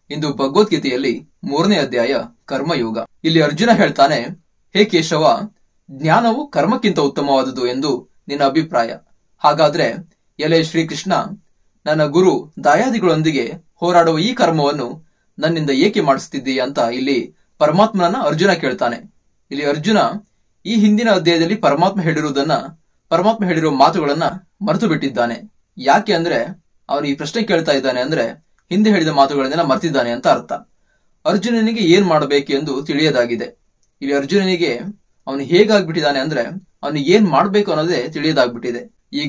ಇಂದು ಭಗವದ್ಗೀತೆಯಲ್ಲಿ ಮೂರನೇ ಅಧ್ಯಾಯ ಕರ್ಮಯೋಗ ಇಲ್ಲಿ ಅರ್ಜುನ ಹೇಳ್ತಾನೆ ಹೇ ಕೇಶವ ಜ್ಞಾನವು ಕರ್ಮಕ್ಕಿಂತ ಉತ್ತಮವಾದುದು ಎಂದು ನಿನ್ನ ಅಭಿಪ್ರಾಯ ಹಾಗಾದ್ರೆ ಎಲೆ ಶ್ರೀಕೃಷ್ಣ ನನ್ನ ಗುರು ದಾಯಾದಿಗಳೊಂದಿಗೆ ಹೋರಾಡುವ ಈ ಕರ್ಮವನ್ನು ನನ್ನಿಂದ ಏಕೆ ಮಾಡಿಸ್ತಿದ್ದೀಯ ಅಂತ ಇಲ್ಲಿ ಪರಮಾತ್ಮನನ್ನ ಅರ್ಜುನ ಕೇಳ್ತಾನೆ ಇಲ್ಲಿ ಅರ್ಜುನ ಈ ಹಿಂದಿನ ಅಧ್ಯಾಯದಲ್ಲಿ ಪರಮಾತ್ಮ ಹೇಳಿರುವುದನ್ನ ಪರಮಾತ್ಮ ಹೇಳಿರುವ ಮಾತುಗಳನ್ನ ಮರೆತು ಬಿಟ್ಟಿದ್ದಾನೆ ಯಾಕೆ ಅಂದ್ರೆ ಅವನು ಈ ಪ್ರಶ್ನೆ ಕೇಳ್ತಾ ಇದ್ದಾನೆ ಅಂದ್ರೆ ಹಿಂದೆ ಹೇಳಿದ ಮಾತುಗಳನ್ನೆಲ್ಲ ಮರ್ತಿದ್ದಾನೆ ಅಂತ ಅರ್ಥ ಅರ್ಜುನನಿಗೆ ಏನ್ ಮಾಡಬೇಕು ಎಂದು ತಿಳಿಯದಾಗಿದೆ ಇಲ್ಲಿ ಅರ್ಜುನನಿಗೆ ಅವನು ಹೇಗಾಗ್ಬಿಟ್ಟಿದ್ದಾನೆ ಅಂದ್ರೆ ಅವನು ಏನ್ ಮಾಡ್ಬೇಕು ಅನ್ನೋದೇ ತಿಳಿಯದಾಗ್ಬಿಟ್ಟಿದೆ ಈಗ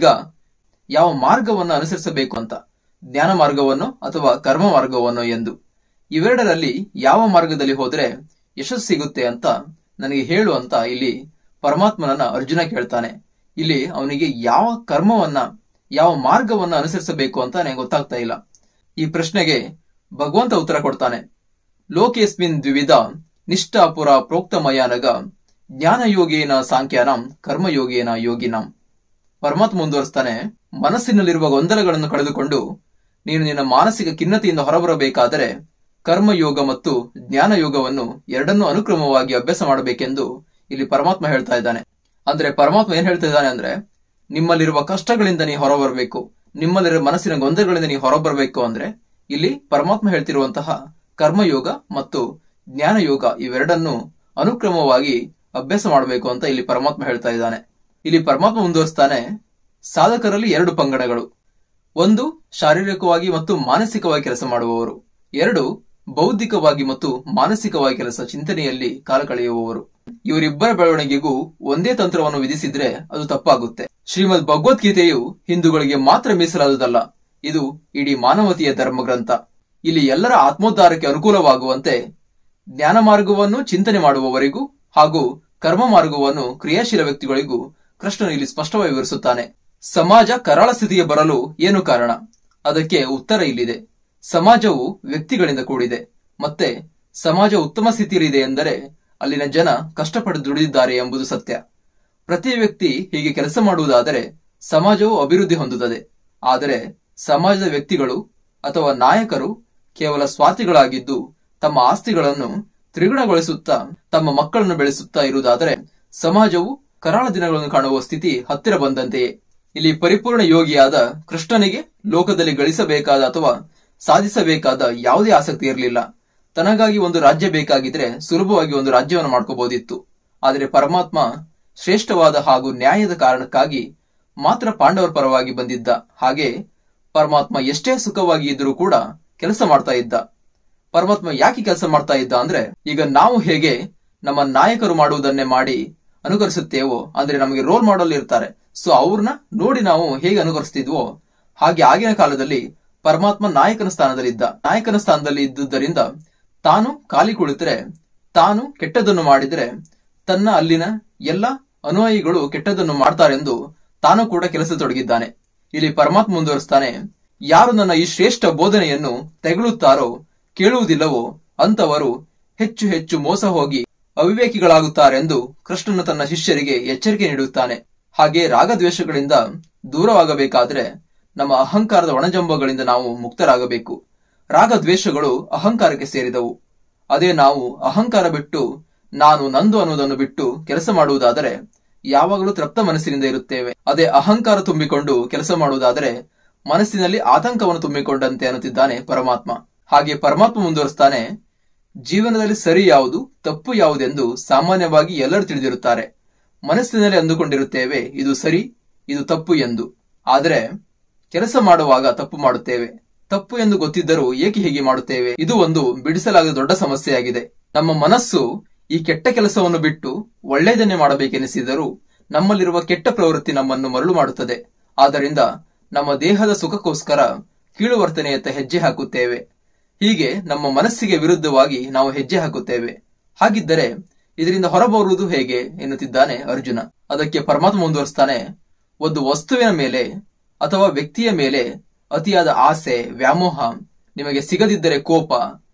ಯಾವ ಮಾರ್ಗವನ್ನು ಅನುಸರಿಸಬೇಕು ಅಂತ ಜ್ಞಾನ ಮಾರ್ಗವನ್ನು ಅಥವಾ ಕರ್ಮ ಮಾರ್ಗವನ್ನು ಎಂದು ಇವೆರಡರಲ್ಲಿ ಯಾವ ಮಾರ್ಗದಲ್ಲಿ ಹೋದ್ರೆ ಯಶಸ್ಸು ಸಿಗುತ್ತೆ ಅಂತ ನನಗೆ ಹೇಳು ಅಂತ ಇಲ್ಲಿ ಪರಮಾತ್ಮನನ್ನ ಅರ್ಜುನ ಕೇಳ್ತಾನೆ ಇಲ್ಲಿ ಅವನಿಗೆ ಯಾವ ಕರ್ಮವನ್ನ ಯಾವ ಮಾರ್ಗವನ್ನ ಅನುಸರಿಸಬೇಕು ಅಂತ ನನಗೆ ಗೊತ್ತಾಗ್ತಾ ಇಲ್ಲ ಈ ಪ್ರಶ್ನೆಗೆ ಭಗವಂತ ಉತ್ತರ ಕೊಡ್ತಾನೆ ಲೋಕೇಸ್ಮಿನ್ ದ್ವಿವಿಧ ನಿಷ್ಠಾಪುರ ಪ್ರೋಕ್ತಮಯಾನಗ ಜ್ಞಾನಯೋಗೇನ ಸಾಂಖ್ಯಾನಂ ಕರ್ಮಯೋಗೇನ ಯೋಗಿನಂ ಪರಮಾತ್ಮ ಮುಂದುವರಿಸ್ತಾನೆ ಮನಸ್ಸಿನಲ್ಲಿರುವ ಗೊಂದಲಗಳನ್ನು ಕಳೆದುಕೊಂಡು ನೀನು ನಿನ್ನ ಮಾನಸಿಕ ಖಿನ್ನತೆಯಿಂದ ಹೊರಬರಬೇಕಾದರೆ ಕರ್ಮಯೋಗ ಮತ್ತು ಜ್ಞಾನ ಯೋಗವನ್ನು ಎರಡನ್ನೂ ಅನುಕ್ರಮವಾಗಿ ಅಭ್ಯಾಸ ಮಾಡಬೇಕೆಂದು ಇಲ್ಲಿ ಪರಮಾತ್ಮ ಹೇಳ್ತಾ ಇದ್ದಾನೆ ಅಂದ್ರೆ ಪರಮಾತ್ಮ ಏನ್ ಹೇಳ್ತಾ ಇದ್ದಾನೆ ಅಂದ್ರೆ ನಿಮ್ಮಲ್ಲಿರುವ ಕಷ್ಟಗಳಿಂದ ನೀವು ಹೊರಬರಬೇಕು ನಿಮ್ಮಲ್ಲಿರುವ ಮನಸ್ಸಿನ ಗೊಂದಲಗಳಿಂದ ನೀವು ಹೊರಬರಬೇಕು ಅಂದ್ರೆ ಇಲ್ಲಿ ಪರಮಾತ್ಮ ಹೇಳ್ತಿರುವಂತಹ ಕರ್ಮಯೋಗ ಮತ್ತು ಜ್ಞಾನ ಯೋಗ ಇವೆರಡನ್ನು ಅನುಕ್ರಮವಾಗಿ ಅಭ್ಯಾಸ ಮಾಡಬೇಕು ಅಂತ ಇಲ್ಲಿ ಪರಮಾತ್ಮ ಹೇಳ್ತಾ ಇದ್ದಾನೆ ಇಲ್ಲಿ ಪರಮಾತ್ಮ ಮುಂದುವರಿಸ್ತಾನೆ ಸಾಧಕರಲ್ಲಿ ಎರಡು ಪಂಗಡಗಳು ಒಂದು ಶಾರೀರಿಕವಾಗಿ ಮತ್ತು ಮಾನಸಿಕವಾಗಿ ಕೆಲಸ ಮಾಡುವವರು ಎರಡು ಬೌದ್ಧಿಕವಾಗಿ ಮತ್ತು ಮಾನಸಿಕವಾಗಿ ಕೆಲಸ ಚಿಂತನೆಯಲ್ಲಿ ಕಾಲ ಕಳೆಯುವವರು ಇವರಿಬ್ಬರ ಬೆಳವಣಿಗೆಗೂ ಒಂದೇ ತಂತ್ರವನ್ನು ವಿಧಿಸಿದ್ರೆ ಅದು ತಪ್ಪಾಗುತ್ತೆ ಶ್ರೀಮದ್ ಭಗವದ್ಗೀತೆಯು ಹಿಂದೂಗಳಿಗೆ ಮಾತ್ರ ಮೀಸಲಾದುದಲ್ಲ ಇದು ಇಡೀ ಮಾನವತೆಯ ಧರ್ಮಗ್ರಂಥ ಇಲ್ಲಿ ಎಲ್ಲರ ಆತ್ಮೋದ್ಧಾರಕ್ಕೆ ಅನುಕೂಲವಾಗುವಂತೆ ಜ್ಞಾನ ಮಾರ್ಗವನ್ನು ಚಿಂತನೆ ಮಾಡುವವರಿಗೂ ಹಾಗೂ ಕರ್ಮ ಮಾರ್ಗವನ್ನು ಕ್ರಿಯಾಶೀಲ ವ್ಯಕ್ತಿಗಳಿಗೂ ಕೃಷ್ಣನು ಇಲ್ಲಿ ಸ್ಪಷ್ಟವಾಗಿ ವಿವರಿಸುತ್ತಾನೆ ಸಮಾಜ ಕರಾಳ ಸ್ಥಿತಿಗೆ ಬರಲು ಏನು ಕಾರಣ ಅದಕ್ಕೆ ಉತ್ತರ ಇಲ್ಲಿದೆ ಸಮಾಜವು ವ್ಯಕ್ತಿಗಳಿಂದ ಕೂಡಿದೆ ಮತ್ತೆ ಸಮಾಜ ಉತ್ತಮ ಸ್ಥಿತಿಯಲ್ಲಿದೆ ಎಂದರೆ ಅಲ್ಲಿನ ಜನ ಕಷ್ಟಪಟ್ಟು ದುಡಿದಿದ್ದಾರೆ ಎಂಬುದು ಸತ್ಯ ಪ್ರತಿ ವ್ಯಕ್ತಿ ಹೀಗೆ ಕೆಲಸ ಮಾಡುವುದಾದರೆ ಸಮಾಜವು ಅಭಿವೃದ್ಧಿ ಹೊಂದುತ್ತದೆ ಆದರೆ ಸಮಾಜದ ವ್ಯಕ್ತಿಗಳು ಅಥವಾ ನಾಯಕರು ಕೇವಲ ಸ್ವಾರ್ಥಿಗಳಾಗಿದ್ದು ತಮ್ಮ ಆಸ್ತಿಗಳನ್ನು ತ್ರಿಗುಣಗೊಳಿಸುತ್ತಾ ತಮ್ಮ ಮಕ್ಕಳನ್ನು ಬೆಳೆಸುತ್ತಾ ಇರುವುದಾದರೆ ಸಮಾಜವು ಕರಾಳ ದಿನಗಳನ್ನು ಕಾಣುವ ಸ್ಥಿತಿ ಹತ್ತಿರ ಬಂದಂತೆಯೇ ಇಲ್ಲಿ ಪರಿಪೂರ್ಣ ಯೋಗಿಯಾದ ಕೃಷ್ಣನಿಗೆ ಲೋಕದಲ್ಲಿ ಗಳಿಸಬೇಕಾದ ಅಥವಾ ಸಾಧಿಸಬೇಕಾದ ಯಾವುದೇ ಆಸಕ್ತಿ ಇರಲಿಲ್ಲ ತನಗಾಗಿ ಒಂದು ರಾಜ್ಯ ಬೇಕಾಗಿದ್ರೆ ಸುಲಭವಾಗಿ ಒಂದು ರಾಜ್ಯವನ್ನು ಮಾಡ್ಕೋಬಹುದಿತ್ತು ಆದರೆ ಪರಮಾತ್ಮ ಶ್ರೇಷ್ಠವಾದ ಹಾಗೂ ನ್ಯಾಯದ ಕಾರಣಕ್ಕಾಗಿ ಮಾತ್ರ ಪಾಂಡವರ ಪರವಾಗಿ ಬಂದಿದ್ದ ಹಾಗೆ ಪರಮಾತ್ಮ ಎಷ್ಟೇ ಸುಖವಾಗಿ ಇದ್ರೂ ಕೂಡ ಕೆಲಸ ಮಾಡ್ತಾ ಇದ್ದ ಪರಮಾತ್ಮ ಯಾಕೆ ಕೆಲಸ ಮಾಡ್ತಾ ಇದ್ದ ಅಂದ್ರೆ ಈಗ ನಾವು ಹೇಗೆ ನಮ್ಮ ನಾಯಕರು ಮಾಡುವುದನ್ನೇ ಮಾಡಿ ಅನುಕರಿಸುತ್ತೇವೋ ಅಂದ್ರೆ ನಮಗೆ ರೋಲ್ ಮಾಡಲ್ ಇರ್ತಾರೆ ಸೊ ಅವ್ರನ್ನ ನೋಡಿ ನಾವು ಹೇಗೆ ಅನುಕರಿಸ್ತಿದ್ವೋ ಹಾಗೆ ಆಗಿನ ಕಾಲದಲ್ಲಿ ಪರಮಾತ್ಮ ನಾಯಕನ ಸ್ಥಾನದಲ್ಲಿದ್ದ ನಾಯಕನ ಸ್ಥಾನದಲ್ಲಿ ಇದ್ದುದರಿಂದ ತಾನು ಖಾಲಿ ಕುಳಿತರೆ ತಾನು ಕೆಟ್ಟದನ್ನು ಮಾಡಿದ್ರೆ ತನ್ನ ಅಲ್ಲಿನ ಎಲ್ಲ ಅನುಯಾಯಿಗಳು ಕೆಟ್ಟದನ್ನು ಮಾಡ್ತಾರೆಂದು ತಾನು ಕೂಡ ಕೆಲಸ ತೊಡಗಿದ್ದಾನೆ ಇಲ್ಲಿ ಪರಮಾತ್ಮ ಮುಂದುವರಿಸ್ತಾನೆ ಯಾರು ನನ್ನ ಈ ಶ್ರೇಷ್ಠ ಬೋಧನೆಯನ್ನು ತೆಗಳುತ್ತಾರೋ ಕೇಳುವುದಿಲ್ಲವೋ ಅಂತವರು ಹೆಚ್ಚು ಹೆಚ್ಚು ಮೋಸ ಹೋಗಿ ಅವಿವೇಕಿಗಳಾಗುತ್ತಾರೆಂದು ಕೃಷ್ಣನು ತನ್ನ ಶಿಷ್ಯರಿಗೆ ಎಚ್ಚರಿಕೆ ನೀಡುತ್ತಾನೆ ಹಾಗೆ ರಾಗದ್ವೇಷಗಳಿಂದ ದೂರವಾಗಬೇಕಾದ್ರೆ ನಮ್ಮ ಅಹಂಕಾರದ ಒಣಜಂಬಗಳಿಂದ ನಾವು ಮುಕ್ತರಾಗಬೇಕು ರಾಗದ್ವೇಷಗಳು ಅಹಂಕಾರಕ್ಕೆ ಸೇರಿದವು ಅದೇ ನಾವು ಅಹಂಕಾರ ಬಿಟ್ಟು ನಾನು ನಂದು ಅನ್ನುವುದನ್ನು ಬಿಟ್ಟು ಕೆಲಸ ಮಾಡುವುದಾದರೆ ಯಾವಾಗಲೂ ತೃಪ್ತ ಮನಸ್ಸಿನಿಂದ ಇರುತ್ತೇವೆ ಅದೇ ಅಹಂಕಾರ ತುಂಬಿಕೊಂಡು ಕೆಲಸ ಮಾಡುವುದಾದರೆ ಮನಸ್ಸಿನಲ್ಲಿ ಆತಂಕವನ್ನು ತುಂಬಿಕೊಂಡಂತೆ ಅನ್ನುತ್ತಿದ್ದಾನೆ ಪರಮಾತ್ಮ ಹಾಗೆ ಪರಮಾತ್ಮ ಮುಂದುವರಿಸ್ತಾನೆ ಜೀವನದಲ್ಲಿ ಸರಿ ಯಾವುದು ತಪ್ಪು ಯಾವುದೆಂದು ಸಾಮಾನ್ಯವಾಗಿ ಎಲ್ಲರೂ ತಿಳಿದಿರುತ್ತಾರೆ ಮನಸ್ಸಿನಲ್ಲಿ ಅಂದುಕೊಂಡಿರುತ್ತೇವೆ ಇದು ಸರಿ ಇದು ತಪ್ಪು ಎಂದು ಆದರೆ ಕೆಲಸ ಮಾಡುವಾಗ ತಪ್ಪು ಮಾಡುತ್ತೇವೆ ತಪ್ಪು ಎಂದು ಗೊತ್ತಿದ್ದರೂ ಏಕೆ ಹೀಗೆ ಮಾಡುತ್ತೇವೆ ಇದು ಒಂದು ಬಿಡಿಸಲಾಗದ ದೊಡ್ಡ ಸಮಸ್ಯೆಯಾಗಿದೆ ನಮ್ಮ ಮನಸ್ಸು ಈ ಕೆಟ್ಟ ಕೆಲಸವನ್ನು ಬಿಟ್ಟು ಒಳ್ಳೆಯದನ್ನೇ ಮಾಡಬೇಕೆನಿಸಿದರೂ ನಮ್ಮಲ್ಲಿರುವ ಕೆಟ್ಟ ಪ್ರವೃತ್ತಿ ನಮ್ಮನ್ನು ಮರಳು ಮಾಡುತ್ತದೆ ಆದ್ದರಿಂದ ನಮ್ಮ ದೇಹದ ಸುಖಕ್ಕೋಸ್ಕರ ಕೀಳು ವರ್ತನೆಯತ್ತ ಹೆಜ್ಜೆ ಹಾಕುತ್ತೇವೆ ಹೀಗೆ ನಮ್ಮ ಮನಸ್ಸಿಗೆ ವಿರುದ್ಧವಾಗಿ ನಾವು ಹೆಜ್ಜೆ ಹಾಕುತ್ತೇವೆ ಹಾಗಿದ್ದರೆ ಇದರಿಂದ ಹೊರಬರುವುದು ಹೇಗೆ ಎನ್ನುತ್ತಿದ್ದಾನೆ ಅರ್ಜುನ ಅದಕ್ಕೆ ಪರಮಾತ್ಮ ಮುಂದುವರಿಸ್ತಾನೆ ಒಂದು ವಸ್ತುವಿನ ಮೇಲೆ ಅಥವಾ ವ್ಯಕ್ತಿಯ ಮೇಲೆ ಅತಿಯಾದ ಆಸೆ ವ್ಯಾಮೋಹ ನಿಮಗೆ ಸಿಗದಿದ್ದರೆ ಕೋಪ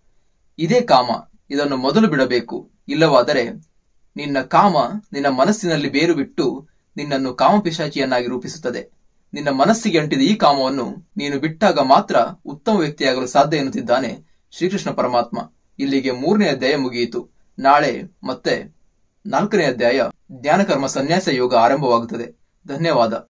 ಇದೇ ಕಾಮ ಇದನ್ನು ಮೊದಲು ಬಿಡಬೇಕು ಇಲ್ಲವಾದರೆ ನಿನ್ನ ಕಾಮ ನಿನ್ನ ಮನಸ್ಸಿನಲ್ಲಿ ಬೇರು ಬಿಟ್ಟು ನಿನ್ನನ್ನು ಕಾಮಪಿಶಾಚಿಯನ್ನಾಗಿ ರೂಪಿಸುತ್ತದೆ ನಿನ್ನ ಮನಸ್ಸಿಗೆ ಅಂಟಿದ ಈ ಕಾಮವನ್ನು ನೀನು ಬಿಟ್ಟಾಗ ಮಾತ್ರ ಉತ್ತಮ ವ್ಯಕ್ತಿಯಾಗಲು ಸಾಧ್ಯ ಎನ್ನುತ್ತಿದ್ದಾನೆ ಶ್ರೀಕೃಷ್ಣ ಪರಮಾತ್ಮ ಇಲ್ಲಿಗೆ ಮೂರನೇ ಅಧ್ಯಾಯ ಮುಗಿಯಿತು ನಾಳೆ ಮತ್ತೆ ನಾಲ್ಕನೇ ಅಧ್ಯಾಯ ಜ್ಞಾನಕರ್ಮ ಸನ್ಯಾಸ ಯೋಗ ಆರಂಭವಾಗುತ್ತದೆ ಧನ್ಯವಾದ